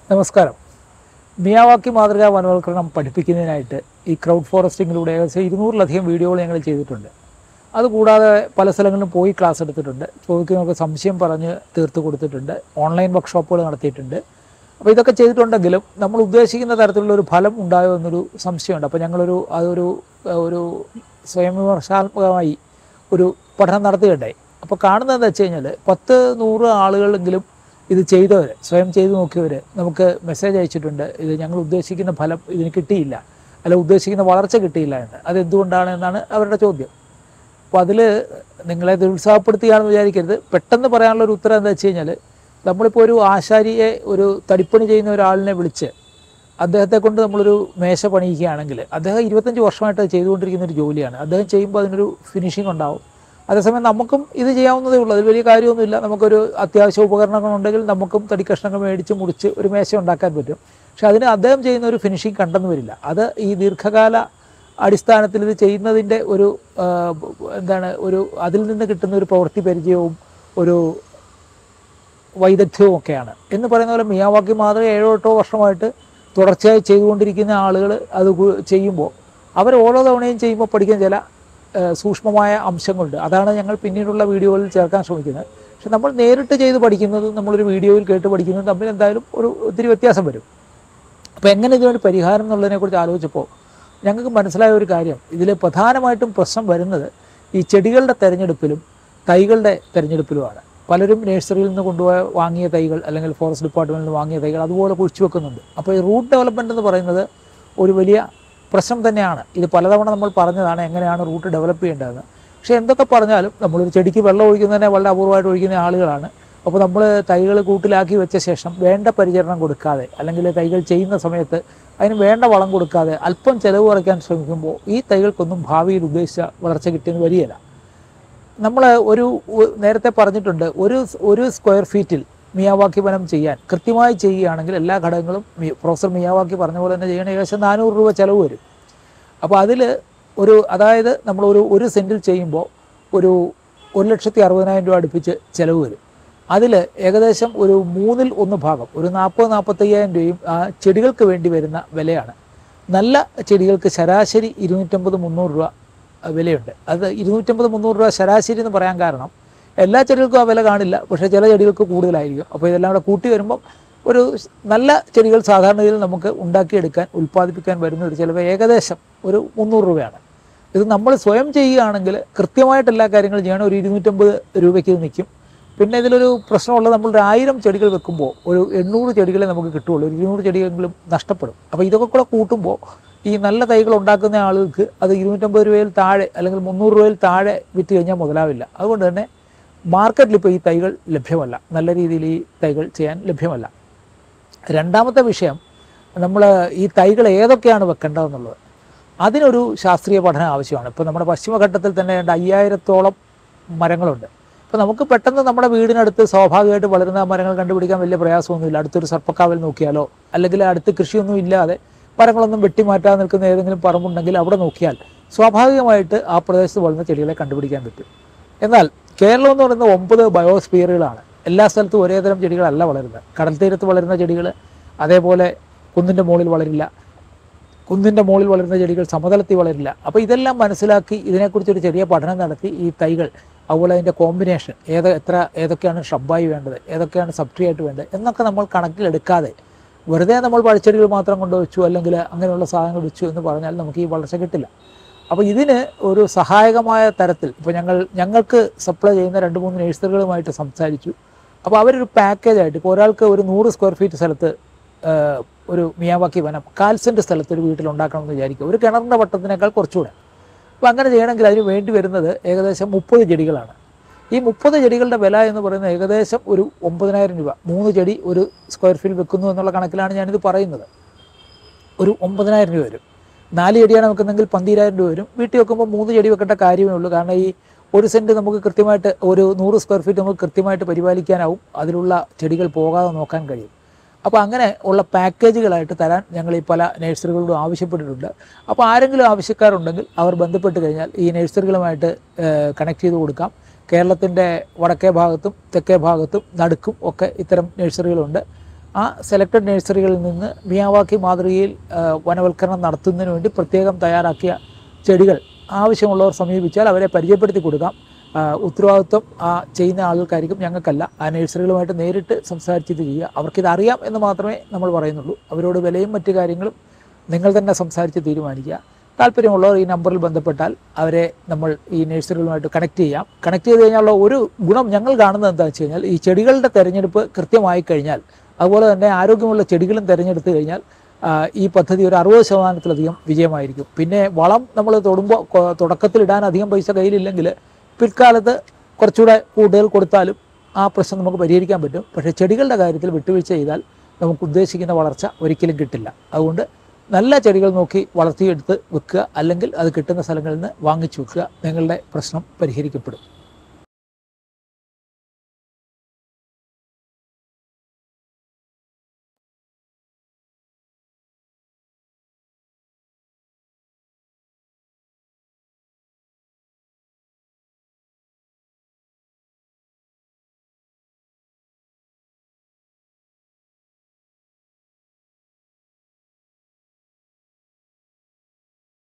നമസ്കാരം മിയാവാക്കി മാതൃകാ വനവൽക്കരണം പഠിപ്പിക്കുന്നതിനായിട്ട് ഈ ക്രൗഡ് ഫോറസ്റ്റിങ്ങിലൂടെ ഏകദേശം ഇരുന്നൂറിലധികം വീഡിയോകൾ ഞങ്ങൾ ചെയ്തിട്ടുണ്ട് അതുകൂടാതെ പല സ്ഥലങ്ങളിലും പോയി ക്ലാസ് എടുത്തിട്ടുണ്ട് ചോദിക്കുന്നവർക്ക് സംശയം പറഞ്ഞ് തീർത്ത് കൊടുത്തിട്ടുണ്ട് ഓൺലൈൻ വർക്ക്ഷോപ്പുകൾ നടത്തിയിട്ടുണ്ട് അപ്പോൾ ഇതൊക്കെ ചെയ്തിട്ടുണ്ടെങ്കിലും നമ്മൾ ഉദ്ദേശിക്കുന്ന തരത്തിലുള്ള ഒരു ഫലം ഉണ്ടായോ എന്നൊരു സംശയമുണ്ട് അപ്പോൾ ഞങ്ങളൊരു അതൊരു ഏഹ്, ഒരു സ്വയം വിമർശാത്മകമായി ഒരു പഠനം നടത്തുകയുണ്ടായി അപ്പോൾ കാണുന്നത് എന്താ വെച്ച് കഴിഞ്ഞാൽ പത്ത് നൂറ് ആളുകളെങ്കിലും ഇത് ചെയ്തവർ സ്വയം ചെയ്തു നോക്കിയവർ നമുക്ക് മെസ്സേജ് അയച്ചിട്ടുണ്ട് ഇത് ഞങ്ങൾ ഉദ്ദേശിക്കുന്ന ഫലം ഇതിന് കിട്ടിയില്ല അല്ല ഉദ്ദേശിക്കുന്ന വളർച്ച കിട്ടിയില്ല എന്ന് അത് എന്തുകൊണ്ടാണ് എന്നാണ് അവരുടെ ചോദ്യം അപ്പോൾ അതിൽ നിങ്ങളെ നിരുത്സാഹപ്പെടുത്തുകയാണെന്ന് വിചാരിക്കരുത് പെട്ടെന്ന് പറയാനുള്ള ഒരു ഉത്തരം എന്താ വെച്ച് കഴിഞ്ഞാൽ നമ്മളിപ്പോൾ ഒരു ആശാരിയെ ഒരു തടിപ്പണി ചെയ്യുന്ന ഒരാളിനെ വിളിച്ച് അദ്ദേഹത്തെ കൊണ്ട് നമ്മളൊരു മേശ പണിയിക്കുകയാണെങ്കിൽ അദ്ദേഹം ഇരുപത്തഞ്ച് വർഷമായിട്ട് അത് ചെയ്തുകൊണ്ടിരിക്കുന്ന ഒരു ജോലിയാണ് അദ്ദേഹം ചെയ്യുമ്പോൾ അതിനൊരു ഫിനിഷിംഗ് ഉണ്ടാവും അതേസമയം നമുക്കും ഇത് ചെയ്യാവുന്നതേ ഉള്ളൂ അതിൽ വലിയ കാര്യമൊന്നുമില്ല നമുക്കൊരു അത്യാവശ്യ ഉപകരണങ്ങളുണ്ടെങ്കിൽ നമുക്കും തടിക്കഷ്ണങ്ങൾ മേടിച്ച് മുറിച്ച് ഒരു മേശ ഉണ്ടാക്കാൻ പറ്റും പക്ഷെ അതിന് അദ്ദേഹം ചെയ്യുന്ന ഒരു ഫിനിഷിംഗ് കണ്ടെന്ന് വരില്ല അത് ഈ ദീർഘകാല അടിസ്ഥാനത്തിൽ ഇത് ചെയ്യുന്നതിൻ്റെ ഒരു ആ, എന്താണ് ഒരു അതിൽ നിന്ന് കിട്ടുന്ന ഒരു പ്രവൃത്തി പരിചയവും ഒരു വൈദഗ്ധ്യവും ഒക്കെയാണ് എന്ന് പറയുന്ന പോലെ മിയാവാക്കി മാതൃക ഏഴോ എട്ടോ വർഷമായിട്ട് തുടർച്ചയായി ചെയ്തുകൊണ്ടിരിക്കുന്ന ആളുകൾ അത് കു- ചെയ്യുമ്പോൾ അവർ ഓരോ തവണയും ചെയ്യുമ്പോൾ പഠിക്കുന്ന ചില ആ, സൂക്ഷ്മമായ അംശങ്ങളുണ്ട് അതാണ് ഞങ്ങൾ പിന്നീടുള്ള വീഡിയോകളിൽ ചേർക്കാൻ ശ്രമിക്കുന്നത് പക്ഷെ നമ്മൾ നേരിട്ട് ചെയ്ത് പഠിക്കുന്നതും നമ്മളൊരു വീഡിയോയിൽ കേട്ട് പഠിക്കുന്നതും തമ്മിൽ എന്തായാലും ഒരു ഒത്തിരി വ്യത്യാസം വരും അപ്പോൾ എങ്ങനെ ഇതിനൊരു പരിഹാരം എന്നുള്ളതിനെക്കുറിച്ച് ആലോചിച്ചപ്പോൾ ഞങ്ങൾക്ക് മനസ്സിലായ ഒരു കാര്യം ഇതിൽ പ്രധാനമായിട്ടും പ്രശ്നം വരുന്നത് ഈ ചെടികളുടെ തിരഞ്ഞെടുപ്പിലും തൈകളുടെ തിരഞ്ഞെടുപ്പിലുമാണ് പലരും നഴ്സറിയിൽ നിന്ന് കൊണ്ടുപോയ വാങ്ങിയ തൈകൾ അല്ലെങ്കിൽ ഫോറസ്റ്റ് ഡിപ്പാർട്ട്മെൻറ്റിൽ നിന്ന് വാങ്ങിയ തൈകൾ അതുപോലെ കുഴിച്ചു വെക്കുന്നുണ്ട് അപ്പോൾ ഈ റൂട്ട് ഡെവലപ്മെൻറ്റ് എന്ന് പറയുന്നത് ഒരു വലിയ പ്രശ്നം തന്നെയാണ് ഇത് പലതവണ നമ്മൾ പറഞ്ഞതാണ് എങ്ങനെയാണ് റൂട്ട് ഡെവലപ്പ് ചെയ്യേണ്ടതെന്ന് പക്ഷേ എന്തൊക്കെ പറഞ്ഞാലും നമ്മളൊരു ചെടിക്ക് വെള്ളം ഒഴിക്കുന്നതിനെ വളരെ അപൂർവമായിട്ട് ഒഴിക്കുന്ന ആളുകളാണ് അപ്പോൾ നമ്മൾ തൈകൾ കൂട്ടിലാക്കി വെച്ച ശേഷം വേണ്ട പരിചരണം കൊടുക്കാതെ അല്ലെങ്കിൽ തൈകൾ ചെയ്യുന്ന സമയത്ത് അതിന് വേണ്ട വളം കൊടുക്കാതെ അല്പം ചിലവ് കുറയ്ക്കാൻ ശ്രമിക്കുമ്പോൾ ഈ തൈകൾക്കൊന്നും ഭാവിയിൽ ഉദ്ദേശിച്ച വളർച്ച കിട്ടിയെന്ന് വരികയില്ല നമ്മൾ ഒരു ഒ- നേരത്തെ പറഞ്ഞിട്ടുണ്ട് ഒരു സ്- ഒരു സ്ക്വയർ ഫീറ്റിൽ മിയാവാക്കി വനം ചെയ്യാൻ കൃത്യമായി ചെയ്യുകയാണെങ്കിൽ എല്ലാ ഘടകങ്ങളും മി- പ്രൊഫസർ മിയാവാക്കി പറഞ്ഞ പോലെ തന്നെ ചെയ്യണ ഏകദേശം നാനൂറ് രൂപ ചിലവ് വരും അപ്പോൾ അതിൽ ഒരു അതായത് നമ്മൾ ഒരു ഒരു സെൻറ്റിൽ ചെയ്യുമ്പോൾ ഒരു ഒരു ലക്ഷത്തി അറുപതിനായിരം രൂപ അടുപ്പിച്ച് ചിലവ് വരും അതിൽ ഏകദേശം ഒരു മൂന്നിൽ ഒന്ന് ഭാഗം ഒരു നാൽപ്പത് നാൽപ്പത്തയ്യായിരം രൂപയും ആ ചെടികൾക്ക് വേണ്ടി വരുന്ന വിലയാണ് നല്ല ചെടികൾക്ക് ശരാശരി ഇരുന്നൂറ്റമ്പത് മുന്നൂറ് രൂപ ആ, വിലയുണ്ട് അത് ഇരുന്നൂറ്റമ്പത് മുന്നൂറ് രൂപ ശരാശരി എന്ന് പറയാൻ കാരണം എല്ലാ ചെടികൾക്കും ആ വില കാണില്ല പക്ഷേ ചില ചെടികൾക്ക് കൂടുതലായിരിക്കും അപ്പോൾ ഇതെല്ലാം കൂടെ കൂട്ടി വരുമ്പം ഒരു സ് നല്ല ചെടികൾ സാധാരണയിൽ നമുക്ക് ഉണ്ടാക്കിയെടുക്കാൻ ഉൽപ്പാദിപ്പിക്കാൻ വരുന്ന ഒരു ചിലവ് ഏകദേശം ഒരു മുന്നൂറ് രൂപയാണ് ഇത് നമ്മൾ സ്വയം ചെയ്യുകയാണെങ്കിൽ കൃത്യമായിട്ട് എല്ലാ കാര്യങ്ങളും ചെയ്യണം ഒരു ഇരുന്നൂറ്റമ്പത് രൂപയ്ക്ക് ഇത് നിൽക്കും പിന്നെ ഇതിലൊരു പ്രശ്നമുള്ളത് നമ്മൾ ഒരു ആയിരം ചെടികൾ വെക്കുമ്പോൾ ഒരു എണ്ണൂറ് ചെടികളെ നമുക്ക് കിട്ടുള്ളൂ ഒരു ഇരുന്നൂറ് ചെടികളെങ്കിലും നഷ്ടപ്പെടും അപ്പോൾ ഇതൊക്കെ കൂടെ കൂട്ടുമ്പോൾ ഈ നല്ല തൈകൾ ഉണ്ടാക്കുന്ന ആളുകൾക്ക് അത് ഇരുന്നൂറ്റമ്പത് രൂപയിൽ താഴെ അല്ലെങ്കിൽ മുന്നൂറ് രൂപയിൽ താഴെ വിറ്റ് കഴിഞ്ഞാൽ മുതലാവില്ല അതുകൊണ്ട് തന്നെ മാർക്കറ്റിൽ ഇപ്പോൾ ഈ തൈകൾ ലഭ്യമല്ല നല്ല രീതിയിൽ ഈ തൈകൾ ചെയ്യാൻ ലഭ്യമല്ല രണ്ടാമത്തെ വിഷയം നമ്മൾ ഈ തൈകൾ ഏതൊക്കെയാണ് വെക്കേണ്ടതെന്നുള്ളത് അതിനൊരു ശാസ്ത്രീയ പഠനം ആവശ്യമാണ് ഇപ്പോൾ നമ്മുടെ പശ്ചിമഘട്ടത്തിൽ തന്നെ രണ്ട് അയ്യായിരത്തോളം മരങ്ങളുണ്ട് അപ്പോൾ നമുക്ക് പെട്ടെന്ന് നമ്മുടെ വീടിനടുത്ത് സ്വാഭാവികമായിട്ട് വളരുന്ന മരങ്ങൾ കണ്ടുപിടിക്കാൻ വലിയ പ്രയാസമൊന്നുമില്ല അടുത്തൊരു സർപ്പക്കാവിൽ നോക്കിയാലോ അല്ലെങ്കിൽ അടുത്ത് കൃഷിയൊന്നും ഇല്ലാതെ മരങ്ങളൊന്നും വെട്ടിമാറ്റാതെ നിൽക്കുന്ന ഏതെങ്കിലും പറമ്പുണ്ടെങ്കിൽ അവിടെ നോക്കിയാൽ സ്വാഭാവികമായിട്ട് ആ പ്രദേശത്ത് വളരുന്ന ചെടികളെ കണ്ടുപിടിക്കാൻ പറ്റും എന്നാൽ കേരളം എന്ന് പറയുന്ന ഒമ്പത് ബയോസ്ഫിയറുകളാണ് എല്ലാ സ്ഥലത്തും ഒരേ തരം ചെടികളല്ല വളരുന്നത് കടൽ തീരത്ത് വളരുന്ന ചെടികൾ അതേപോലെ കുന്നിൻ്റെ മുകളിൽ വളരില്ല കുന്നിൻ്റെ മുകളിൽ വളരുന്ന ചെടികൾ സമതലത്തിൽ വളരില്ല അപ്പോൾ ഇതെല്ലാം മനസ്സിലാക്കി ഇതിനെക്കുറിച്ചൊരു ചെറിയ പഠനം നടത്തി ഈ തൈകൾ അതുപോലെ അതിൻ്റെ കോമ്പിനേഷൻ ഏത് എത്ര ഏതൊക്കെയാണ് ഷബ്ബായി വേണ്ടത് ഏതൊക്കെയാണ് സബ്ട്രി ആയിട്ട് വേണ്ടത് എന്നൊക്കെ നമ്മൾ കണക്കിലെടുക്കാതെ വെറുതെ നമ്മൾ പഴച്ചെടികൾ മാത്രം കൊണ്ട് വെച്ചു അല്ലെങ്കിൽ അങ്ങനെയുള്ള സാധനങ്ങൾ വെച്ചു എന്ന് പറഞ്ഞാൽ നമുക്ക് ഈ വളർച്ച കിട്ടില്ല അപ്പോൾ ഇതിന് ഒരു സഹായകമായ തരത്തിൽ ഇപ്പോൾ ഞങ്ങൾ ഞങ്ങൾക്ക് സപ്ലൈ ചെയ്യുന്ന രണ്ട് മൂന്ന് നഴ്സറികളുമായിട്ട് സംസാരിച്ചു അപ്പോൾ അവരൊരു പാക്കേജായിട്ട് ഇപ്പോൾ ഒരാൾക്ക് ഒരു നൂറ് സ്ക്വയർ ഫീറ്റ് സ്ഥലത്ത് ആ, ഒരു മിയാവാക്കി വനം കാൽ സെൻറ്റ് സ്ഥലത്ത് ഒരു വീട്ടിൽ ഉണ്ടാക്കണമെന്ന് വിചാരിക്കുക ഒരു കിണറിൻ്റെ വട്ടത്തിനേക്കാൾ കുറച്ചുകൂടെ അപ്പോൾ അങ്ങനെ ചെയ്യണമെങ്കിൽ അതിന് വേണ്ടി വരുന്നത് ഏകദേശം മുപ്പത് ചെടികളാണ് ഈ മുപ്പത് ചെടികളുടെ വില എന്ന് പറയുന്നത് ഏകദേശം ഒരു ഒമ്പതിനായിരം രൂപ മൂന്ന് ചെടി ഒരു സ്ക്വയർ ഫീറ്റ് വെക്കുന്നു എന്നുള്ള കണക്കിലാണ് ഞാനിത് പറയുന്നത് ഒരു ഒമ്പതിനായിരം രൂപ വരും നാല് ചെടിയാണ് വെക്കുന്നെങ്കിൽ പന്തിരായിരം രൂപ വരും വീട്ടിൽ വെക്കുമ്പോൾ മൂന്ന് ചെടി വെക്കേണ്ട കാര്യമേ ഉള്ളൂ കാരണം ഈ ഒരു സെൻറ്റ് നമുക്ക് കൃത്യമായിട്ട് ഒരു നൂറ് സ്ക്വയർ ഫീറ്റ് നമുക്ക് കൃത്യമായിട്ട് പരിപാലിക്കാനാവും അതിലുള്ള ചെടികൾ പോകാതെ നോക്കാൻ കഴിയും അപ്പോൾ അങ്ങനെ ഉള്ള പാക്കേജുകളായിട്ട് തരാൻ ഞങ്ങൾ ഈ പല നഴ്സറികളോടും ആവശ്യപ്പെട്ടിട്ടുണ്ട് അപ്പോൾ ആരെങ്കിലും ആവശ്യക്കാരുണ്ടെങ്കിൽ അവർ ബന്ധപ്പെട്ട് കഴിഞ്ഞാൽ ഈ നഴ്സറികളുമായിട്ട് കണക്ട് ചെയ്ത് കൊടുക്കാം കേരളത്തിൻ്റെ വടക്കേ ഭാഗത്തും തെക്കേ ഭാഗത്തും നടുക്കും ഒക്കെ ഇത്തരം നഴ്സറികളുണ്ട് ആ സെലക്ടഡ് നഴ്സറികളിൽ നിന്ന് മിയാവാക്കി മാതൃകയിൽ ആ, വനവൽക്കരണം നടത്തുന്നതിന് വേണ്ടി പ്രത്യേകം തയ്യാറാക്കിയ ചെടികൾ ആവശ്യമുള്ളവർ സമീപിച്ചാൽ അവരെ പരിചയപ്പെടുത്തി കൊടുക്കാം ആ, ഉത്തരവാദിത്വം ആ ചെയ്യുന്ന ആളുകൾക്കായിരിക്കും ഞങ്ങൾക്കല്ല ആ നഴ്സറികളുമായിട്ട് നേരിട്ട് സംസാരിച്ചിട്ട് ചെയ്യുക അവർക്കിത് അറിയാം എന്ന് മാത്രമേ നമ്മൾ പറയുന്നുള്ളൂ അവരോട് വിലയും മറ്റു കാര്യങ്ങളും നിങ്ങൾ തന്നെ സംസാരിച്ച് തീരുമാനിക്കുക താല്പര്യമുള്ളവർ ഈ നമ്പറിൽ ബന്ധപ്പെട്ടാൽ അവരെ നമ്മൾ ഈ നഴ്സറികളുമായിട്ട് കണക്ട് ചെയ്യാം കണക്ട് ചെയ്ത് കഴിഞ്ഞാലുള്ള ഒരു ഗുണം ഞങ്ങൾ കാണുന്നത് എന്താണെന്ന് വെച്ച് കഴിഞ്ഞാൽ ഈ ചെടികളുടെ തിരഞ്ഞെടുപ്പ് കൃത്യമായി കഴിഞ്ഞാൽ അതുപോലെ തന്നെ ആരോഗ്യമുള്ള ചെടികളും തിരഞ്ഞെടുത്ത് കഴിഞ്ഞാൽ ആ, ഈ പദ്ധതി ഒരു അറുപത് ശതമാനത്തിലധികം വിജയമായിരിക്കും പിന്നെ വളം നമ്മൾ തൊടുമ്പോൾ കൊ- തുടക്കത്തിൽ ഇടാൻ അധികം പൈസ കയ്യിലില്ലെങ്കിൽ പിൽക്കാലത്ത് കുറച്ചുകൂടെ കൂടുതൽ കൊടുത്താലും ആ പ്രശ്നം നമുക്ക് പരിഹരിക്കാൻ പറ്റും പക്ഷേ ചെടികളുടെ കാര്യത്തിൽ വിട്ടുവീഴ്ച ചെയ്താൽ നമുക്ക് ഉദ്ദേശിക്കുന്ന വളർച്ച ഒരിക്കലും കിട്ടില്ല അതുകൊണ്ട് നല്ല ചെടികൾ നോക്കി വളർത്തിയെടുത്ത് വെക്കുക അല്ലെങ്കിൽ അത് കിട്ടുന്ന സ്ഥലങ്ങളിൽ നിന്ന് വാങ്ങിച്ചു വെക്കുക നിങ്ങളുടെ പ്രശ്നം പരിഹരിക്കപ്പെടും